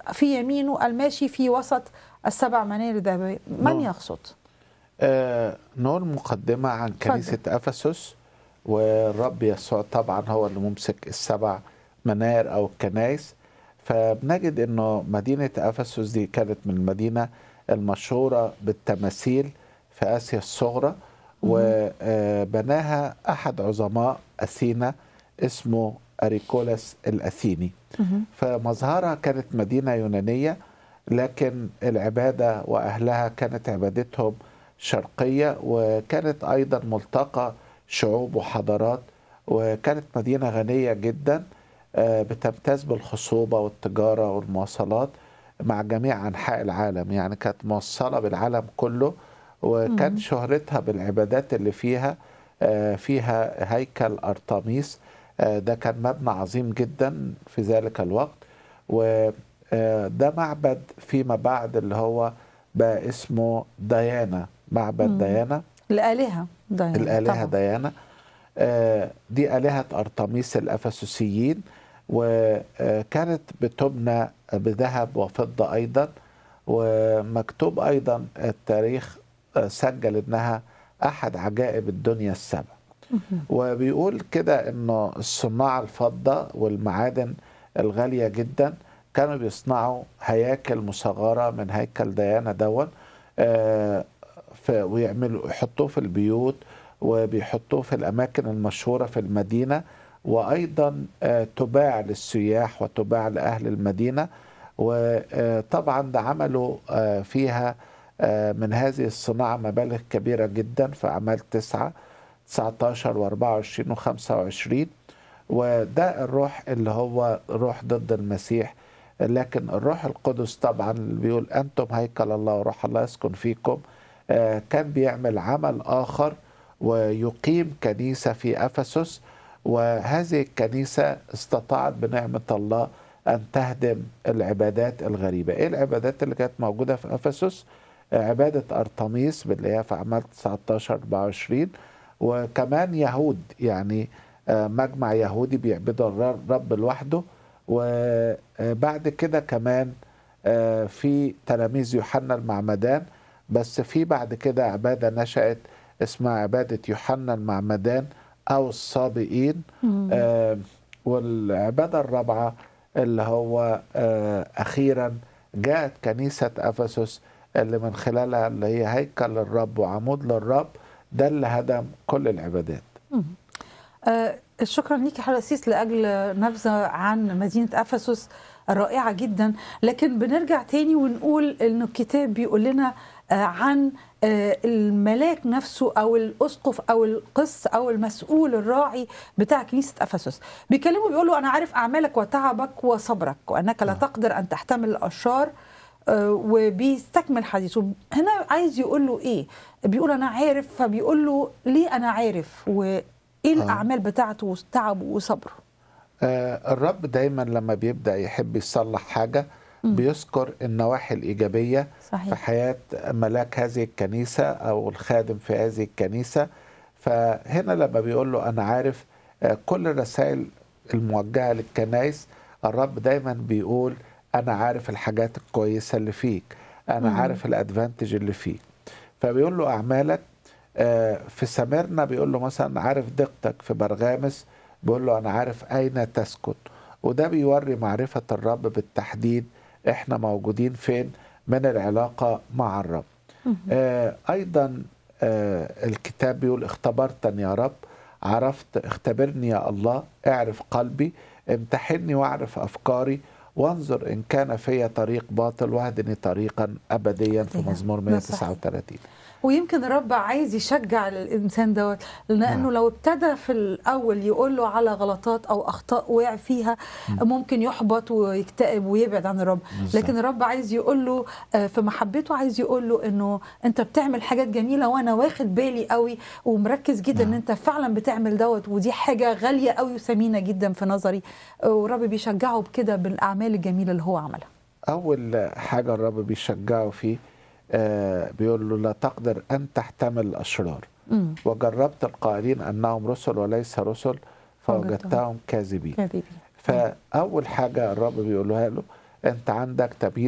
في يمينه الماشي في وسط السبع مناير الذهبيه من نعم. يقصد آه نقول مقدمة عن كنيسة أفسس والرب يسوع طبعا هو اللي ممسك السبع مناير أو الكنائس فبنجد أنه مدينة أفسس دي كانت من المدينة المشهورة بالتماثيل في آسيا الصغرى وبناها أحد عظماء أثينا اسمه أريكولاس الأثيني فمظهرها كانت مدينة يونانية لكن العبادة وأهلها كانت عبادتهم شرقية وكانت أيضا ملتقى شعوب وحضارات وكانت مدينة غنية جدا آه، بتمتاز بالخصوبة والتجارة والمواصلات مع جميع أنحاء العالم يعني كانت موصلة بالعالم كله وكان شهرتها بالعبادات اللي فيها آه، فيها هيكل أرطميس آه، ده كان مبنى عظيم جدا في ذلك الوقت وده معبد فيما بعد اللي هو بقى اسمه ديانا معبد ديانا الالهه ديانا الآلهة طبعاً. ديانا آه، دي آلهة أرطميس الأفسسيين وكانت بتبنى بذهب وفضة أيضا ومكتوب أيضا التاريخ آه، سجل إنها أحد عجائب الدنيا السبع وبيقول كده إنه الصناع الفضة والمعادن الغالية جدا كانوا بيصنعوا هياكل مصغرة من هيكل ديانا دون آه، ف- ويعملوا يحطوه في البيوت وبيحطوه في الأماكن المشهورة في المدينة وأيضا آه، تباع للسياح وتباع لأهل المدينة وطبعا ده عملوا آه، فيها آه، من هذه الصناعة مبالغ كبيرة جدا في أعمال تسعة 19 و24 و25 وده الروح اللي هو روح ضد المسيح لكن الروح القدس طبعا اللي بيقول أنتم هيكل الله وروح الله يسكن فيكم آه، كان بيعمل عمل آخر ويقيم كنيسة في أفسس وهذه الكنيسة استطاعت بنعمة الله أن تهدم العبادات الغريبة إيه العبادات اللي كانت موجودة في أفسس آه، عبادة أرطميس اللي هي في أعمال 19 24 وكمان يهود يعني آه، مجمع يهودي بيعبدوا الرب لوحده وبعد كده كمان آه، في تلاميذ يوحنا المعمدان بس في بعد كده عبادة نشأت اسمها عبادة يوحنا المعمدان أو الصابئين آه، والعبادة الرابعة اللي هو آه، أخيرا جاءت كنيسة أفسس اللي من خلالها اللي هي هيكل الرب وعمود للرب ده اللي هدم كل العبادات آه، شكرا ليك يا حراسيس لاجل نبذه عن مدينه افسس رائعه جدا لكن بنرجع تاني ونقول انه الكتاب بيقول لنا آه، عن آه، الملاك نفسه او الاسقف او القس او المسؤول الراعي بتاع كنيسه افسس بيكلمه بيقول له انا عارف اعمالك وتعبك وصبرك وانك لا تقدر ان تحتمل الاشرار آه، وبيستكمل حديثه هنا عايز يقول له ايه بيقول انا عارف فبيقول له ليه انا عارف وايه الاعمال بتاعته وتعبه وصبره آه، الرب دايما لما بيبدأ يحب يصلح حاجة بيذكر النواحي الإيجابية صحيح. في حياة ملاك هذه الكنيسة أو الخادم في هذه الكنيسة فهنا لما بيقول له أنا عارف آه، كل الرسائل الموجهة للكنائس الرب دايما بيقول أنا عارف الحاجات الكويسة اللي فيك أنا عارف الأدفانتج اللي فيك فبيقول له أعمالك آه، في سميرنا بيقول له مثلا عارف دقتك في برغامس بيقول له أنا عارف أين تسكن وده بيوري معرفة الرب بالتحديد إحنا موجودين فين من العلاقة مع الرب آه أيضا آه الكتاب بيقول اختبرتني يا رب عرفت اختبرني يا الله اعرف قلبي امتحني واعرف أفكاري وانظر إن كان في طريق باطل واهدني طريقا أبديا في أبدياً. مزمور ده صحيح. 139 ويمكن الرب عايز يشجع الانسان دوت لانه نعم. لو ابتدى في الاول يقول له على غلطات او اخطاء وقع فيها ممكن يحبط ويكتئب ويبعد عن الرب بالظبط. لكن الرب عايز يقول له آه، في محبته عايز يقول له انه انت بتعمل حاجات جميله وانا واخد بالي قوي ومركز جدا ان نعم. انت فعلا بتعمل دوت ودي حاجه غاليه قوي وثمينه جدا في نظري آه، والرب بيشجعه بكده بالاعمال الجميله اللي هو عملها أول حاجة الرب بيشجعه فيه آه بيقول له لا تقدر أن تحتمل الأشرار امم وجربت القائلين أنهم رسل وليس رسل فوجدتهم كاذبين كاذبين فأول حاجة الرب بيقولها له انت عندك تبييت